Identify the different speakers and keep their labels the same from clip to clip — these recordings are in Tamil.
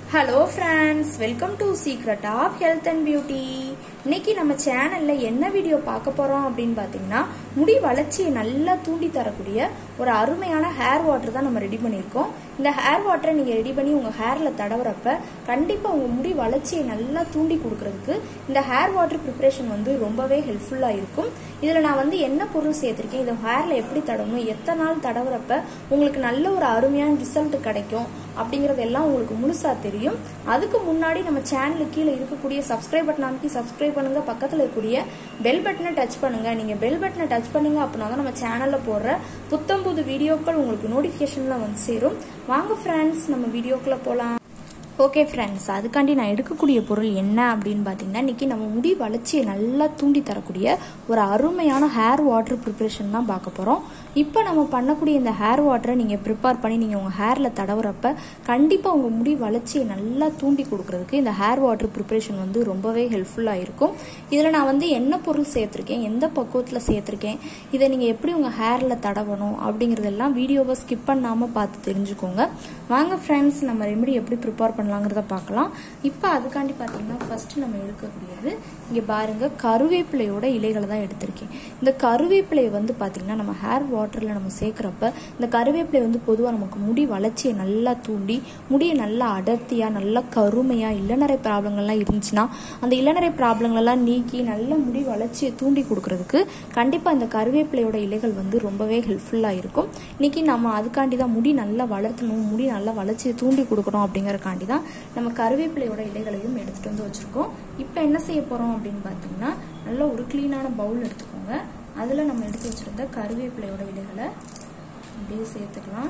Speaker 1: hello friends welcome to secret of health and beauty இன்னைக்கு நம்ம சேனல்ல என்ன வீடியோ பார்க்க போறோம் அப்படின்னு பார்த்தீங்கன்னா முடி வளர்ச்சியை நல்லா தூண்டி தரக்கூடிய ஒரு அருமையான ஹேர் வாட்டர் தான் நம்ம ரெடி பண்ணியிருக்கோம் இந்த ஹேர் வாட்டரை நீங்க ரெடி பண்ணி உங்க ஹேர்ல தடவுறப்ப கண்டிப்பா உங்க முடி வளர்ச்சியை நல்லா தூண்டி கொடுக்கறதுக்கு இந்த ஹேர் வாட்டர் ப்ரிப்பரேஷன் வந்து ரொம்பவே ஹெல்ப்ஃபுல்லா இருக்கும் இதுல நான் வந்து என்ன பொருள் சேர்த்திருக்கேன் இதை ஹேர்ல எப்படி தடவணும் எத்தனை நாள் தடவுறப்ப உங்களுக்கு நல்ல ஒரு அருமையான ரிசல்ட் கிடைக்கும் அப்படிங்கறது எல்லாம் உங்களுக்கு முழுசா தெரியும் அதுக்கு முன்னாடி நம்ம சேனலுக்கு கீழே இருக்கக்கூடிய சப்ஸ்கிரைப் பட்டன் அமைக்கி சப்ஸ்கிரைப் பண்ணுங்க பக்கத்துல இருக்கக்கூடிய பெல் பட்டனை டச் பண்ணுங்க நீங்க பெல் பட்டனை டச் பண்ணீங்க அப்படின்னா தான் நம்ம சேனல்ல போடுற புத்தம் புது வீடியோக்கள் உங்களுக்கு நோட்டிபிகேஷன்ல வந்து சேரும் வாங்க ஃப்ரெண்ட்ஸ் நம்ம வீடியோக்குள்ள போலாம் ஓகே ஃப்ரெண்ட்ஸ் அதுக்காண்டி நான் எடுக்கக்கூடிய பொருள் என்ன அப்படின்னு பார்த்தீங்கன்னா இன்னைக்கு நம்ம முடி வளர்ச்சியை நல்லா தூண்டி தரக்கூடிய ஒரு அருமையான ஹேர் வாட்டர் ப்ரிப்ரேஷன் தான் பார்க்க போகிறோம் இப்போ நம்ம பண்ணக்கூடிய இந்த ஹேர் வாட்டரை நீங்கள் ப்ரிப்பேர் பண்ணி நீங்கள் உங்கள் ஹேரில் தடவுறப்ப கண்டிப்பாக உங்கள் முடி வளர்ச்சியை நல்லா தூண்டி கொடுக்கறதுக்கு இந்த ஹேர் வாட்டர் ப்ரிப்ரேஷன் வந்து ரொம்பவே ஹெல்ப்ஃபுல்லாக இருக்கும் இதில் நான் வந்து என்ன பொருள் சேர்த்துருக்கேன் எந்த பக்குவத்தில் சேர்த்துருக்கேன் இதை நீங்கள் எப்படி உங்கள் ஹேரில் தடவணும் அப்படிங்கிறதெல்லாம் வீடியோவை ஸ்கிப் பண்ணாமல் பார்த்து தெரிஞ்சுக்கோங்க வாங்க ஃப்ரெண்ட்ஸ் நம்ம ரெமெடி எப்படி ப்ரிப்பேர் பண்ணலாங்கிறத பார்க்கலாம் இப்போ அதுக்காண்டி பார்த்தீங்கன்னா ஃபர்ஸ்ட் நம்ம எடுக்கக்கூடியது இங்கே பாருங்க கருவேப்பிலையோட இலைகளை தான் எடுத்திருக்கேன் இந்த கருவேப்பிலையை வந்து பார்த்தீங்கன்னா நம்ம ஹேர் வாட்டரில் நம்ம சேர்க்குறப்ப இந்த கருவேப்பிலை வந்து பொதுவாக நமக்கு முடி வளர்ச்சியை நல்லா தூண்டி முடியை நல்லா அடர்த்தியாக நல்லா கருமையாக இளநரை ப்ராப்ளங்கள்லாம் இருந்துச்சுன்னா அந்த இளநரை ப்ராப்ளங்களெல்லாம் நீக்கி நல்ல முடி வளர்ச்சியை தூண்டி கொடுக்கறதுக்கு கண்டிப்பாக இந்த கருவேப்பிலையோட இலைகள் வந்து ரொம்பவே ஹெல்ப்ஃபுல்லாக இருக்கும் இன்னைக்கு நம்ம அதுக்காண்டி தான் முடி நல்லா வளர்த்தணும் முடி நல்லா வளர்ச்சியை தூண்டி கொடுக்கணும் அப்படிங்கறக்காண்டி தான் நம்ம கருவேப்பிலையோட இலைகளையும் எடுத்துட்டு வந்து வச்சிருக்கோம் இப்போ என்ன செய்ய போறோம் அப்படின்னு பார்த்தீங்கன்னா நல்ல ஒரு க்ளீனான பவுல் எடுத்துக்கோங்க அதில் நம்ம எடுத்து வச்சிருந்த கருவேப்பிலையோட இலைகளை அப்படியே சேர்த்துக்கலாம்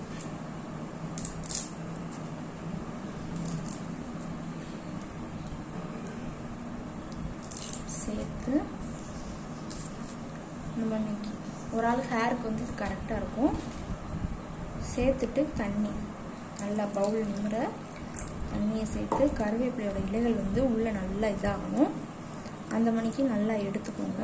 Speaker 1: சேர்த்து நம்ம இன்னைக்கு ஒரு ஆள் ஹேருக்கு வந்து இது கரெக்டாக இருக்கும் சேர்த்துட்டு தண்ணி நல்லா பவுல் நிமிர தண்ணியை சேர்த்து கருவேப்பிலையோட இலைகள் வந்து உள்ளே நல்லா இதாகணும் அந்த மணிக்கு நல்லா எடுத்துக்கோங்க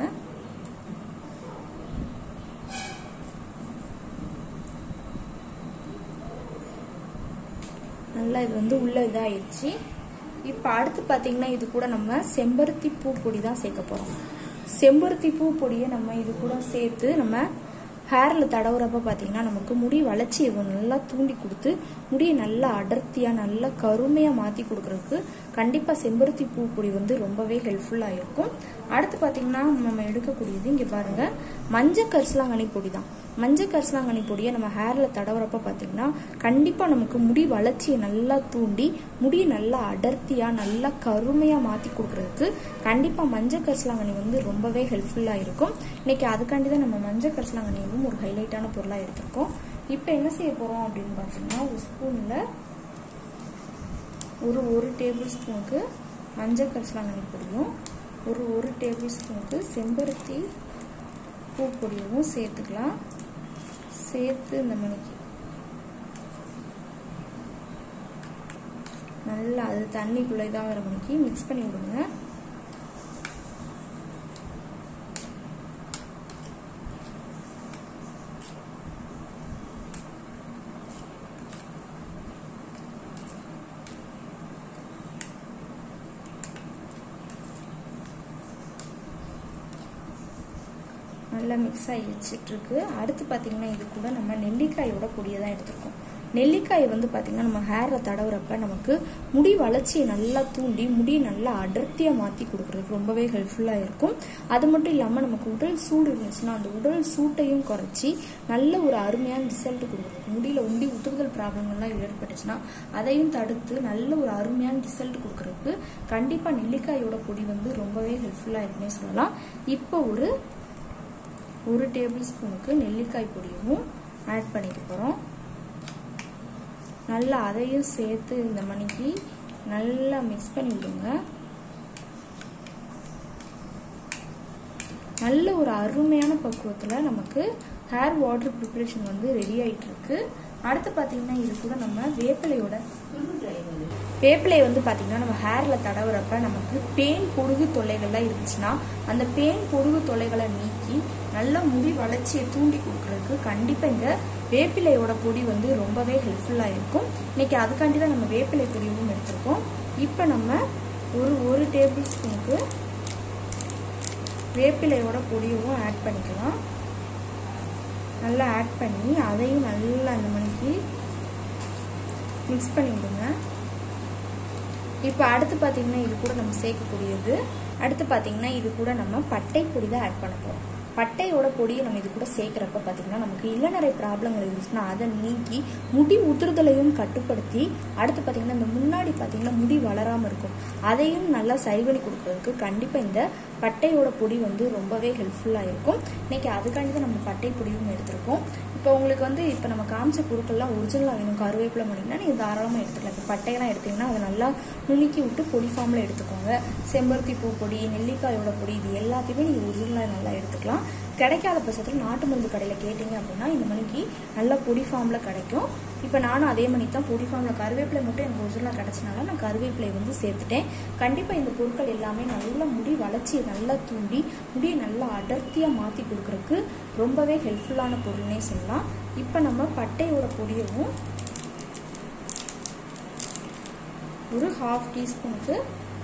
Speaker 1: நல்லா இது வந்து உள்ள இதாயிருச்சு இப்போ அடுத்து பார்த்தீங்கன்னா இது கூட நம்ம செம்பருத்தி பூ பொடி தான் சேர்க்க போகிறோம் செம்பருத்தி பூ பொடியை நம்ம இது கூட சேர்த்து நம்ம ஹேரில் தடவுறப்ப பார்த்தீங்கன்னா நமக்கு முடி வளர்ச்சியை நல்லா தூண்டி கொடுத்து முடியை நல்லா அடர்த்தியாக நல்லா கருமையாக மாற்றி கொடுக்கறதுக்கு கண்டிப்பாக செம்பருத்தி பூ பொடி வந்து ரொம்பவே ஹெல்ப்ஃபுல்லாக இருக்கும் அடுத்து பார்த்தீங்கன்னா நம்ம எடுக்கக்கூடியது இங்கே பாருங்கள் மஞ்சள் கரிசலாங்கண்ணி பொடி தான் மஞ்சள் கரிசலாங்கண்ணி பொடியை நம்ம ஹேரில் தடவுறப்ப பார்த்தீங்கன்னா கண்டிப்பாக நமக்கு முடி வளர்ச்சியை நல்லா தூண்டி முடியை நல்லா அடர்த்தியாக நல்லா கருமையாக மாற்றி கொடுக்கறதுக்கு கண்டிப்பாக மஞ்சள் கரிசலாங்கண்ணி வந்து ரொம்பவே ஹெல்ப்ஃபுல்லாக இருக்கும் இன்னைக்கு அதுக்காண்டி தான் நம்ம மஞ்சள் கரிசலாங்கண்ணியும் ஒரு ஹைலைட்டான பொருளாக எடுத்திருக்கோம் இப்போ என்ன செய்ய போகிறோம் அப்படின்னு பார்த்தீங்கன்னா ஒரு ஸ்பூனில் ஒரு ஒரு டேபிள் ஸ்பூனுக்கு மஞ்சள் கரிசலாங்கண்ணி பொடியும் ஒரு ஒரு டேபிள் ஸ்பூனுக்கு செம்பருத்தி பூ பொடியவும் சேர்த்துக்கலாம் சேர்த்து இந்த மணிக்கு நல்லா அது தண்ணிக்குள்ளே தான் வர மணிக்கு மிக்ஸ் பண்ணி விடுங்க நல்லா மிக்ஸ் ஆகி வச்சிட்ருக்கு அடுத்து பார்த்தீங்கன்னா இது கூட நம்ம நெல்லிக்காயோட பொடியை தான் எடுத்திருக்கோம் நெல்லிக்காயை வந்து பார்த்தீங்கன்னா நம்ம ஹேரில் தடவுறப்ப நமக்கு முடி வளர்ச்சியை நல்லா தூண்டி முடியை நல்லா அடர்த்தியாக மாற்றி கொடுக்குறதுக்கு ரொம்பவே ஹெல்ப்ஃபுல்லாக இருக்கும் அது மட்டும் இல்லாமல் நமக்கு உடல் சூடு இருந்துச்சுன்னா அந்த உடல் சூட்டையும் குறைச்சி நல்ல ஒரு அருமையான ரிசல்ட் கொடுக்குறது முடியில் உண்டி உதிர்தல் ப்ராப்ளங்கள்லாம் ஏற்பட்டுச்சுன்னா அதையும் தடுத்து நல்ல ஒரு அருமையான ரிசல்ட் கொடுக்குறதுக்கு கண்டிப்பாக நெல்லிக்காயோட பொடி வந்து ரொம்பவே ஹெல்ப்ஃபுல்லாக இருக்குன்னே சொல்லலாம் இப்போ ஒரு ஒரு டேபிள் ஸ்பூனுக்கு நெல்லிக்காய் பொடியும் ஆட் பண்ணிக்க போகிறோம் நல்லா அதையும் சேர்த்து இந்த மணிக்கு நல்லா மிக்ஸ் பண்ணி விடுங்க நல்ல ஒரு அருமையான பக்குவத்தில் நமக்கு ஹேர் வாட்டர் ப்ரிப்ரேஷன் வந்து ரெடி ஆகிட்டு இருக்கு அடுத்து பார்த்தீங்கன்னா இது கூட நம்ம வேப்பிலையோட வேப்பிலை வந்து பார்த்தீங்கன்னா நம்ம ஹேரில் தடவுறப்ப நமக்கு பேன் பொடுகு தொல்லைகள்லாம் இருந்துச்சுன்னா அந்த பேன் பொடுகு தொல்லைகளை நீக்கி நல்ல முடி வளர்ச்சியை தூண்டி கொடுக்கறதுக்கு கண்டிப்பாக இந்த வேப்பிலையோட பொடி வந்து ரொம்பவே ஹெல்ப்ஃபுல்லாக இருக்கும் இன்னைக்கு அதுக்காண்டி தான் நம்ம வேப்பிலை பொடியும் எடுத்திருக்கோம் இப்போ நம்ம ஒரு ஒரு டேபிள் ஸ்பூனுக்கு வேப்பிலையோட பொடியும் ஆட் பண்ணிக்கலாம் நல்லா ஆட் பண்ணி அதையும் நல்லா அந்த மணிக்கு மிக்ஸ் பண்ணி விடுங்க இப்போ அடுத்து பார்த்தீங்கன்னா இது கூட நம்ம சேர்க்கக்கூடியது அடுத்து பார்த்தீங்கன்னா இது கூட நம்ம பட்டை பொடி தான் ஆட் பண்ண போகிறோம் பட்டையோட பொடியை நம்ம இது கூட சேர்க்குறப்ப பார்த்தீங்கன்னா நமக்கு இளநரை ப்ராப்ளங்கள் இருந்துச்சுன்னா அதை நீக்கி முடி உதிர்தலையும் கட்டுப்படுத்தி அடுத்து பார்த்தீங்கன்னா இந்த முன்னாடி பார்த்தீங்கன்னா முடி வளராமல் இருக்கும் அதையும் நல்லா சரி பண்ணி கொடுக்கறதுக்கு கண்டிப்பாக இந்த பட்டையோட பொடி வந்து ரொம்பவே ஹெல்ப்ஃபுல்லாக இருக்கும் இன்னைக்கு அதுக்காண்டி தான் நம்ம பட்டை பொடியும் எடுத்திருக்கோம் இப்போ உங்களுக்கு வந்து இப்போ நம்ம காமிச்ச பொருட்கள்லாம் ஒரிஜினலாக வேணும் கருவேப்பிலை மணினா நீங்கள் தாராளமாக எடுத்துக்கலாம் இப்போ பட்டையெல்லாம் எடுத்தீங்கன்னா அதை நல்லா நுணுக்கி விட்டு பொடி ஃபார்மில் எடுத்துக்கோங்க செம்பருத்தி பூ பொடி நெல்லிக்காயோட பொடி இது எல்லாத்தையுமே நீங்கள் ஒரிஜினலாக நல்லா எடுத்துக்கலாம் கிடைக்காத பட்சத்தில் நாட்டு மருந்து கடையில் கேட்டிங்க அப்படின்னா இந்த மணிக்கு நல்ல பொடி ஃபார்மில் கிடைக்கும் இப்போ நானும் அதே மணிக்கு தான் பொடி ஃபார்மில் கருவேப்பிலை மட்டும் எனக்கு ஒரிஜினலாக கிடச்சனால நான் கருவேப்பிலை வந்து சேர்த்துட்டேன் கண்டிப்பாக இந்த பொருட்கள் எல்லாமே நல்ல முடி வளர்ச்சியை நல்லா தூண்டி முடியை நல்லா அடர்த்தியாக மாற்றி கொடுக்குறதுக்கு ரொம்பவே ஹெல்ப்ஃபுல்லான பொருள்னே சொல்லலாம் இப்போ நம்ம பட்டையோட பொடியவும் ஒரு ஹாஃப் டீஸ்பூனுக்கு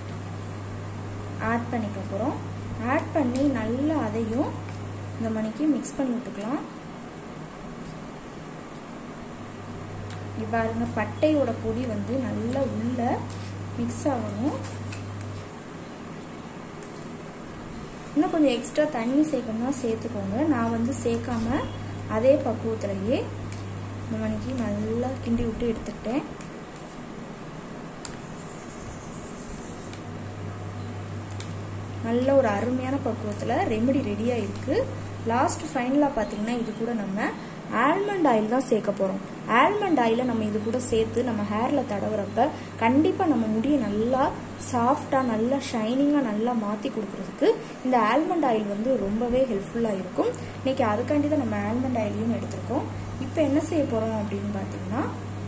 Speaker 1: ஆட் பண்ணிக்க போகிறோம் ஆட் பண்ணி நல்லா அதையும் இந்த மணிக்கு மிக்ஸ் பண்ணி விட்டுக்கலாம் இங்க பாருங்க பட்டையோட பொடி வந்து நல்லா உள்ள மிக்ஸ் ஆகணும் இன்னும் கொஞ்சம் எக்ஸ்ட்ரா தண்ணி சேர்க்கணும்னா சேர்த்துக்கோங்க நான் வந்து சேர்க்காம அதே பக்குவத்திலேயே இந்த மணிக்கு நல்லா கிண்டி விட்டு எடுத்துக்கிட்டேன் நல்ல ஒரு அருமையான பக்குவத்தில் ரெமெடி ரெடியாக இருக்குது லாஸ்ட் ஃபைனலாக பார்த்தீங்கன்னா இது கூட நம்ம ஆல்மண்ட் ஆயில் தான் சேர்க்க போகிறோம் ஆல்மண்ட் ஆயிலை நம்ம இது கூட சேர்த்து நம்ம ஹேரில் தடவுறப்ப கண்டிப்பாக நம்ம முடியை நல்லா சாஃப்டாக நல்லா ஷைனிங்காக நல்லா மாற்றி கொடுக்குறதுக்கு இந்த ஆல்மண்ட் ஆயில் வந்து ரொம்பவே ஹெல்ப்ஃபுல்லாக இருக்கும் இன்னைக்கு அதுக்காண்டி தான் நம்ம ஆல்மண்ட் ஆயிலையும் எடுத்திருக்கோம் இப்போ என்ன செய்ய போகிறோம் அப்படின்னு பார்த்தீங்கன்னா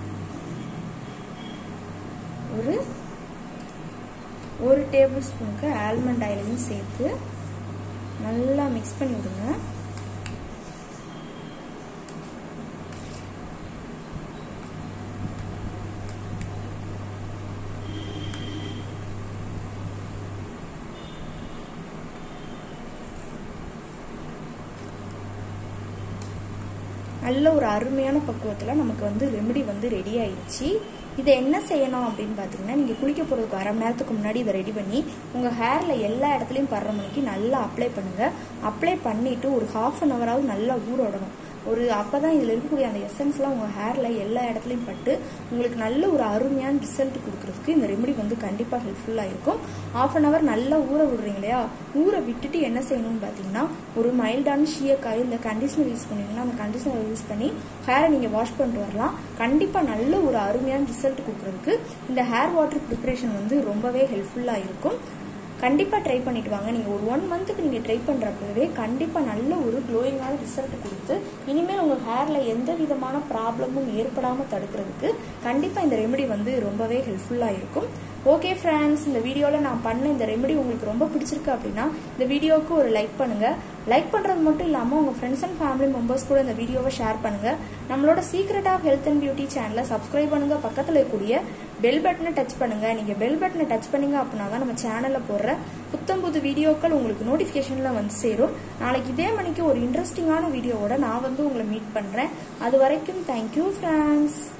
Speaker 1: ஒரு ஒரு டேபிள் ஸ்பூனுக்கு ஆல்மண்ட் ஆயிலையும் சேர்த்து நல்லா மிக்ஸ் பண்ணி விடுங்க நல்ல ஒரு அருமையான பக்குவத்தில் நமக்கு வந்து ரெமெடி வந்து ரெடி ஆயிடுச்சு இதை என்ன செய்யணும் அப்படின்னு பார்த்தீங்கன்னா நீங்கள் குளிக்க போகிறதுக்கு அரை மணி நேரத்துக்கு முன்னாடி இதை ரெடி பண்ணி உங்கள் ஹேரில் எல்லா இடத்துலையும் படுற மணிக்கு நல்லா அப்ளை பண்ணுங்கள் அப்ளை பண்ணிவிட்டு ஒரு ஹாஃப் அன் ஹவராவது நல்லா ஊற விடணும் ஒரு அப்போ தான் இதில் இருக்கக்கூடிய அந்த எசன்ஸ்லாம் உங்கள் ஹேரில் எல்லா இடத்துலையும் பட்டு உங்களுக்கு நல்ல ஒரு அருமையான ரிசல்ட் கொடுக்குறதுக்கு இந்த ரெமெடி வந்து கண்டிப்பாக ஹெல்ப்ஃபுல்லாக இருக்கும் ஆஃப் அன் ஹவர் நல்லா ஊற விடுறீங்க இல்லையா ஊற விட்டுட்டு என்ன செய்யணும்னு பார்த்தீங்கன்னா ஒரு மைல்டான ஷியக்காய் இல்லை கண்டிஷனர் யூஸ் பண்ணுவீங்கன்னா அந்த கண்டிஷனர் யூஸ் பண்ணி ஹேரை நீங்கள் வாஷ் பண்ணிட்டு வரலாம் கண்டிப்பாக நல்ல ஒரு அருமையான ரிசல்ட் கொடுக்குறதுக்கு இந்த ஹேர் வாட்டர் ப்ரிப்பரேஷன் வந்து ரொம்பவே ஹெல்ப்ஃபுல்லாக இருக்கும் கண்டிப்பாக ட்ரை பண்ணிட்டு வாங்க நீங்கள் ஒரு ஒன் மந்த்துக்கு நீங்கள் ட்ரை பண்ணுறப்பவே கண்டிப்பாக நல்ல ஒரு க்ளோயிங்கான ரிசல்ட் கொடுத்து இனிமேல் உங்கள் ஹேரில் எந்த விதமான ப்ராப்ளமும் ஏற்படாமல் தடுக்கிறதுக்கு கண்டிப்பாக இந்த ரெமெடி வந்து ரொம்பவே ஹெல்ப்ஃபுல்லாக இருக்கும் ஓகே ஃப்ரெண்ட்ஸ் இந்த வீடியோவில் நான் பண்ண இந்த ரெமெடி உங்களுக்கு ரொம்ப பிடிச்சிருக்கு அப்படின்னா இந்த வீடியோவுக்கு ஒரு லைக் பண்ணுங்கள் லைக் பண்ணுறது மட்டும் இல்லாமல் உங்கள் ஃப்ரெண்ட்ஸ் அண்ட் ஃபேமிலி மெம்பர்ஸ் கூட இந்த வீடியோவை ஷேர் பண்ணுங்கள் நம்மளோட secret of health and beauty சேனலை சப்ஸ்கிரைப் பண்ணுங்கள் பக்கத்தில் இருக்கக்கூடிய பெல் பட்டனை டச் பண்ணுங்கள் நீங்கள் பெல் பட்டனை டச் பண்ணீங்க அப்படின்னா தான் நம்ம சேனலில் போடுற புத்தம் புது வீடியோக்கள் உங்களுக்கு நோட்டிஃபிகேஷனில் வந்து சேரும் நாளைக்கு இதே மணிக்கு ஒரு இன்ட்ரெஸ்டிங்கான வீடியோவோட நான் வந்து உங்களை மீட் பண்ணுறேன் அது வரைக்கும் தேங்க்யூ ஃப்ரெண்ட்ஸ்